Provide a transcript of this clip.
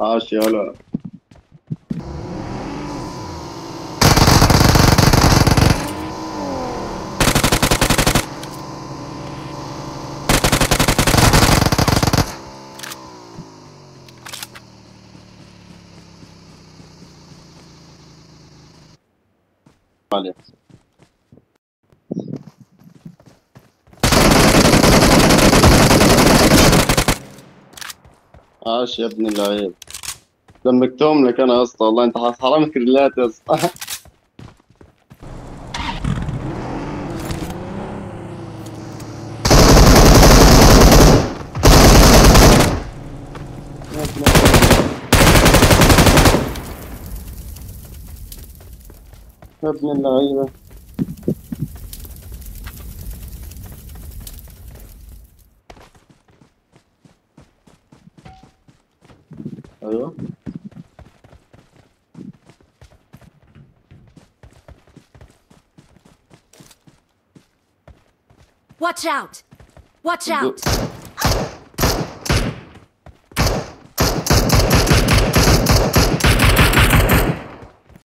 عاش يا ولا عليك عاش يا ابن اللعيب دمكتهم لك انا يا اسطى والله انت حرام كريلات يا اسطى يا ابن اللعيبة ايوه Watch out! Watch out!